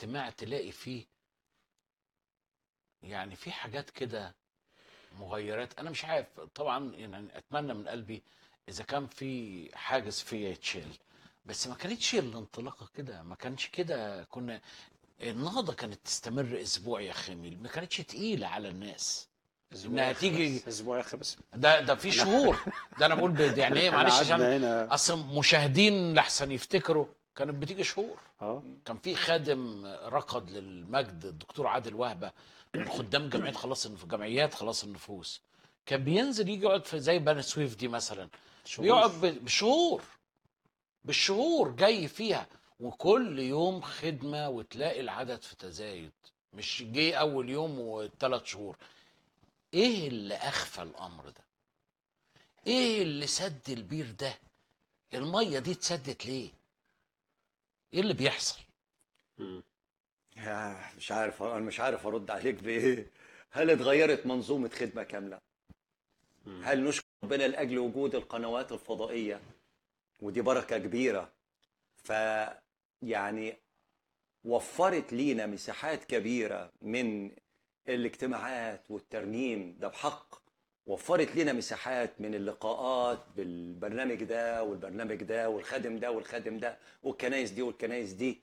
اجتماع تلاقي فيه يعني في حاجات كده مغيرات انا مش عارف طبعا يعني اتمنى من قلبي اذا كان في حاجز فيا يتشال بس ما كانتش الانطلاقه كده ما كانش كده كنا النهضه كانت تستمر اسبوع يا خميل ما كانتش تقيله على الناس انها تيجي اسبوع يا اخي بس ده ده في شهور ده انا بقول ب- يعني ايه معلش إحنا عشان قعدنا هنا اصل مشاهدين لحسن يفتكروا كانت بتيجي شهور اه كان في خادم رقد للمجد الدكتور عادل وهبه من خدام جمعيه خلاص النف- جمعيات خلاص النفوس كان بينزل يجي يقعد في زي بني سويف دي مثلا بيقعد ب- بشهور بالشهور جاي فيها وكل يوم خدمه وتلاقي العدد في تزايد مش جه اول يوم وثلاث شهور ايه اللي اخفى الامر ده ايه اللي سد البير ده الميه دي اتسدت ليه ايه اللي بيحصل مم. يا مش عارف انا مش عارف ارد عليك بايه هل اتغيرت منظومه خدمه كامله مم. هل نشكر ربنا لاجل وجود القنوات الفضائيه ودي بركه كبيره ف يعني وفرت لينا مساحات كبيره من الاجتماعات والترنيم ده بحق وفرت لنا مساحات من اللقاءات بالبرنامج ده والبرنامج ده والخادم ده والخادم ده والكنايس دي والكنايس دي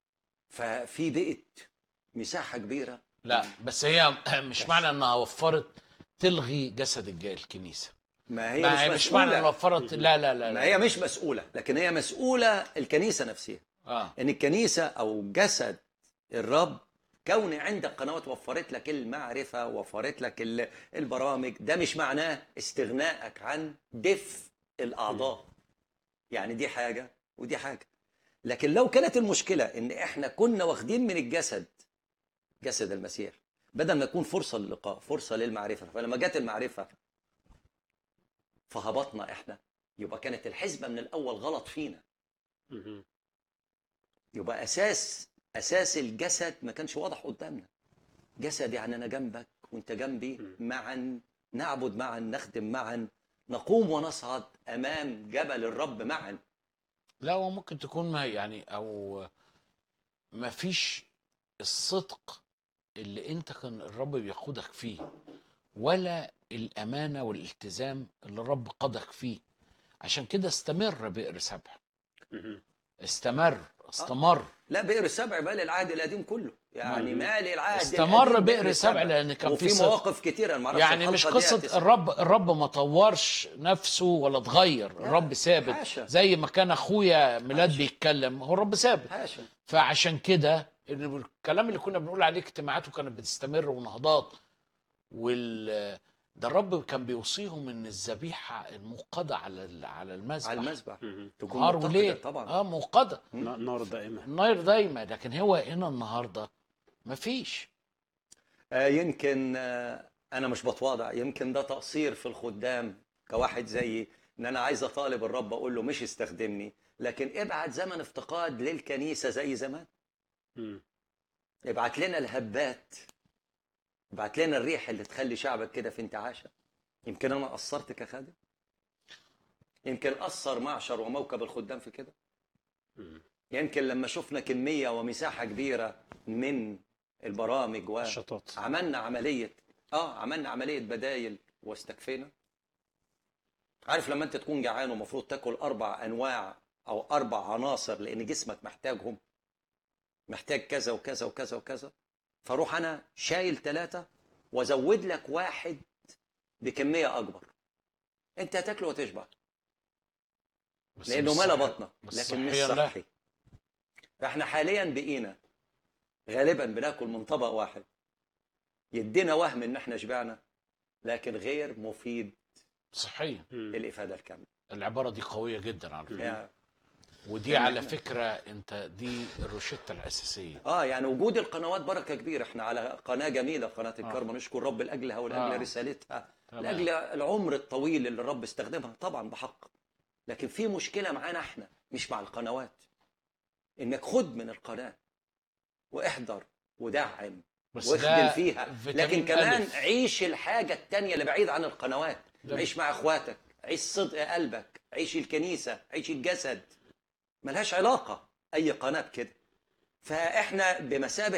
ففي بقت مساحه كبيره لا بس هي مش معنى انها وفرت تلغي جسد الجاي الكنيسه ما هي ما هي مش مش معنى انها مسؤوله وفرت لا لا لا, ما لا. هي مش مسؤوله لكن هي مسؤوله الكنيسه نفسها اه ان الكنيسه او جسد الرب كون عندك قنوات وفرت لك المعرفه وفرت لك ال- البرامج ده مش معناه استغنائك عن دفء الاعضاء يعني دي حاجه ودي حاجه لكن لو كانت المشكله ان احنا كنا واخدين من الجسد جسد المسيح بدل ما يكون فرصه للقاء فرصه للمعرفه فلما جت المعرفه فهبطنا احنا يبقى كانت الحسبه من الاول غلط فينا مم. يبقى اساس اساس الجسد ما كانش واضح قدامنا جسد يعني انا جنبك وانت جنبي معا نعبد معا نخدم معا نقوم ونصعد امام جبل الرب معا لا هو ممكن تكون ما يعني او ما فيش الصدق اللي انت كان الرب بيقودك فيه ولا الامانه والالتزام اللي الرب قادك فيه عشان كده استمر بئر سبع مم. استمر استمر لا بئر السبع بقى العهد القديم كله يعني مم. مالي العهد استمر القديم بئر سبع لان كان في وفي صدق مواقف كتيره انا ما اعرفش يعني مش الحلقة دي قصه هتس- الرب الرب ما طورش نفسه ولا اتغير الرب ثابت حاشا. زي ما كان اخويا ميلاد بيتكلم هو الرب ثابت حاشا فعشان كده إن الكلام اللي كنا بنقول عليه اجتماعاته كانت بتستمر ونهضات وال ده الرب كان بيوصيهم ان الذبيحه الموقده على ال- على المذبح على المسبح مم. تكون نهار متقدة وليل طبعا اه موقده ن- نار دائمة النار دايما لكن هو هنا النهارده مفيش آه، يمكن آه، انا مش بتواضع يمكن ده تقصير في الخدام كواحد زيي ان انا عايز اطالب الرب اقول له مش استخدمني لكن ابعت زمن افتقاد للكنيسه زي زمان مم. ابعت لنا الهبات ابعت لنا الريح اللي تخلي شعبك كده في انتعاشه يمكن انا قصرت كخادم يمكن قصر معشر وموكب الخدام في كده مم. يمكن لما شفنا كميه ومساحه كبيره من البرامج و الشطات عملنا عملية اه عملنا عملية بدايل واستكفينا عارف لما انت تكون جعان ومفروض تاكل اربع انواع او اربع عناصر لان جسمك محتاجهم محتاج كذا وكذا وكذا وكذا فاروح انا شايل ثلاثة وازود لك واحد بكمية اكبر انت هتاكله وتشبع بس لانه مش ملا صحي. بطنك بس لكن مش صحيا لا. صحي فاحنا حاليا بقينا غالبا بناكل من طبق واحد يدينا وهم ان احنا شبعنا لكن غير مفيد صحيا مم. للافاده الكامله العباره دي قويه جدا على فكره يعني ودي يعني على إحنا- فكره انت دي الروشته الاساسيه اه يعني وجود القنوات بركه كبيره احنا على قناه جميله قناه الكرمه آه. نشكر رب لاجلها ولاجل آه. رسالتها تمام. لاجل العمر الطويل اللي الرب استخدمها طبعا بحق لكن في مشكله معانا احنا مش مع القنوات انك خد من القناه واحضر ودعم بس واخدم ده فيها فيتامين لكن كمان ألف. عيش الحاجة التانية اللي بعيد عن القنوات ده- عيش مع اخواتك عيش صدق قلبك عيش الكنيسة عيش الجسد ملهاش علاقة اي قناة بكده فاحنا بمثابه